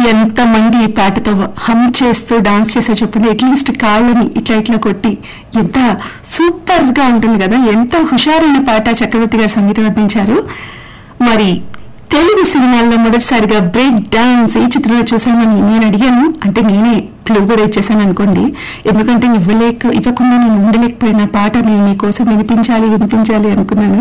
ఎంతమంది ఈ పాటతో హమ్ చేస్తూ డాన్స్ చేసే చెప్పండి అట్లీస్ట్ కాళ్ళని ఇట్లా ఇట్లా కొట్టి ఎంత సూపర్ గా ఉంటుంది కదా ఎంత హుషారైన పాట చక్రవర్తి గారు సంగీతం అందించారు మరి తెలుగు సినిమాల్లో మొదటిసారిగా బ్రేక్ డాన్స్ ఈ చిత్రంలో చూసామని నేను అడిగాను అంటే నేనే క్లూ కూడా ఇచ్చేసాను అనుకోండి ఎందుకంటే ఇవ్వలేక ఇవ్వకుండా నేను ఉండలేకపోయిన పాట నేను మీకోసం వినిపించాలి వినిపించాలి అనుకున్నాను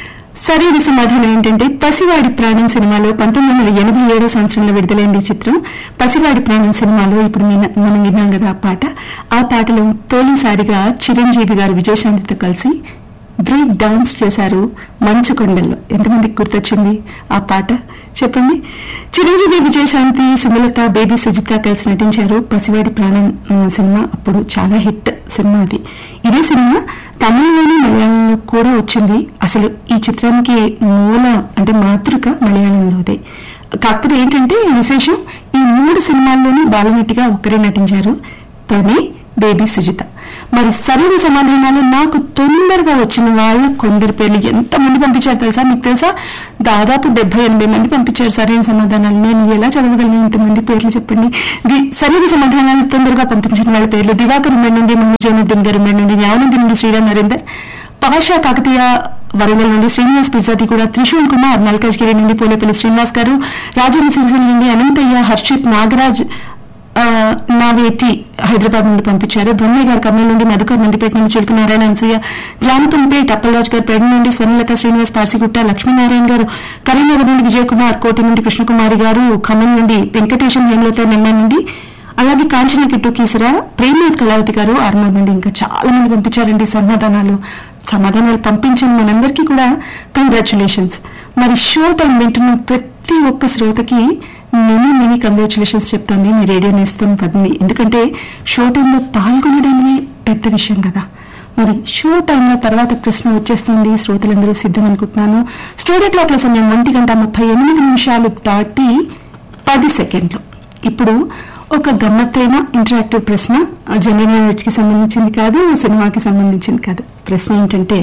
సరైన సమాధానం ఏంటంటే పసివాడి ప్రాణం సినిమాలో పంతొమ్మిది వందల ఎనభై ఏడో సంవత్సరంలో విడుదలైంది ఈ చిత్రం పసివాడి ప్రాణం సినిమాలో ఇప్పుడు మీ- మనం విన్నాం కదా ఆ పాట ఆ పాటలో తొలిసారిగా చిరంజీవి గారు విజయశాంతితో కలిసి బ్రేక్ డాన్స్ చేశారు మంచు కొండల్లో ఎంతమందికి గుర్తొచ్చింది ఆ పాట చెప్పండి చిరంజీవి విజయశాంతి సుమలత బేబీ సుజిత కలిసి నటించారు పసివాడి ప్రాణం ఉమ్, సినిమా అప్పుడు చాలా హిట్ సినిమా అది ఇదే సినిమా తమిళలోని మలయాళంలో కూడా వచ్చింది అసలు ఈ చిత్రానికి మూల అంటే మాతృక మలయాళంలోదే కాకపోతే ఏంటంటే విశేషం ఈ మూడు సినిమాల్లోనూ బాలనటిగా ఒక్కరే నటించారు తనే బేబీ సుజిత మరి సరైన సమాధానాలు నాకు తొందరగా వచ్చిన వాళ్ళ కొందరి పేర్లు ఎంతమంది పంపించారు తెలుసా మీకు తెలుసా దాదాపు డెబ్బై ఎనభై మంది పంపించారు సరైన సమాధానాలు నేను ఎలా చదవగలను ఇంతమంది పేర్లు చెప్పండి ది- సరైన సమాధానాలు తొందరగా పంపించిన వాళ్ళ పేర్లు దివాకర్ ఉమ్మడి నుండి మహమ్మద్ జైనుద్దీన్ గారు ఉమ్మడి నుండి న్యావనంది నుండి శ్రీరామ్ నరేందర్ పాషా కాకతీయ వరంగల్ నుండి శ్రీనివాస్ పిర్జాతి కూడా త్రిశూల్ కుమార్ మల్కాజ్గిరి నుండి పోలేపల్లి శ్రీనివాస్ గారు రాజేంద్ర సిరిసిల్ల నుండి అనంతయ్య హర్షిత్ నాగరాజ్ ఆ, నావేటి హైదరాబాద్ నుండి పంపించారు బ్రహ్మయ్య గారు కర్నూలు నుండి మధుకర్ నందిపేట నుండి చిలుపు నారాయణ అనసూయ జానకంపేట్ అప్పలరాజు గారు పేట నుండి స్వర్ణలత శ్రీనివాస్ పార్సిగుట్ట లక్ష్మీనారాయణ గారు కరీంనగర్ నుండి విజయ్ కుమార్ కోటి నుండి కృష్ణకుమారి గారు ఖమ్మం నుండి వెంకటేశం హేమలత నెమ్మ నుండి అలాగే కాంచన కిట్టు కీసరా ప్రేమనాథ్ కళావతి గారు ఆర్మూర్ నుండి ఇంకా చాలా మంది పంపించారండి సమాధానాలు సమాధానాలు పంపించిన మనందరికీ కూడా కంగ్రాచులేషన్స్ మరి షో టైం వింటున్న ప్రతి ఒక్క శ్రోతకి మినీ మినీ కంగ్రాచులేషన్స్ చెప్తుంది మీ రేడియో నేస్తం పద్మిని ఎందుకంటే షో టైంలో పాల్గొనడమే పెద్ద విషయం కదా మరి షో టైంలో తర్వాత ప్రశ్న వచ్చేస్తుంది శ్రోతలందరూ సిద్ధం అనుకుంటున్నాను స్టూడియో క్లాక్ల సమయం ఒంటి గంట ముప్పై ఎనిమిది నిమిషాలు దాటి పది సెకండ్లు ఇప్పుడు ఒక గమ్మత్తైన ఇంటరాక్టివ్ ప్రశ్న జనరల్ నాలెడ్జ్కి సంబంధించింది కాదు సినిమాకి సంబంధించింది కాదు ప్రశ్న ఏంటంటే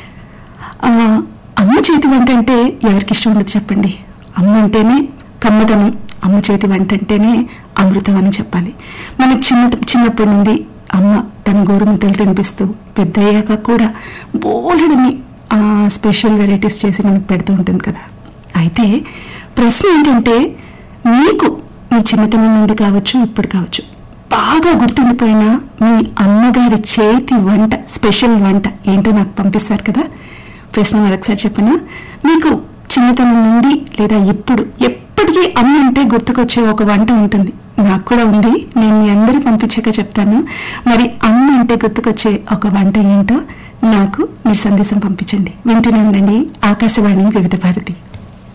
ఆ, అమ్మ చేతి వంట అంటే ఎవరికి ఇష్టం ఉండదు చెప్పండి అమ్మ అంటేనే కమ్మదనం అమ్మ చేతి వంట అంటేనే అమృతం అని చెప్పాలి మనకి చిన్న చిన్నప్పటి నుండి అమ్మ తన గోరుముద్దలు తినిపిస్తూ పెద్ద అయ్యాక కూడా బోలెడని స్పెషల్ వెరైటీస్ చేసి మనకు పెడుతూ ఉంటుంది కదా అయితే ప్రశ్న ఏంటంటే మీకు మీ చిన్నతనం నుండి కావచ్చు ఇప్పుడు కావచ్చు బాగా గుర్తుండిపోయిన మీ అమ్మగారి చేతి వంట స్పెషల్ వంట ఏంటో నాకు పంపిస్తారు కదా ప్రశ్న మరొకసారి చెప్పనా మీకు చిన్నతనం నుండి లేదా ఇప్పుడు ఎప్పటికీ అమ్మ అంటే గుర్తుకొచ్చే ఒక వంట ఉంటుంది నాకు కూడా ఉంది నేను మీ అందరూ పంపించాక చెప్తాను మరి అమ్మ అంటే గుర్తుకొచ్చే ఒక వంట ఏంటో నాకు మీరు సందేశం పంపించండి వింటూనే ఉండండి ఆకాశవాణి వివిధ భారతి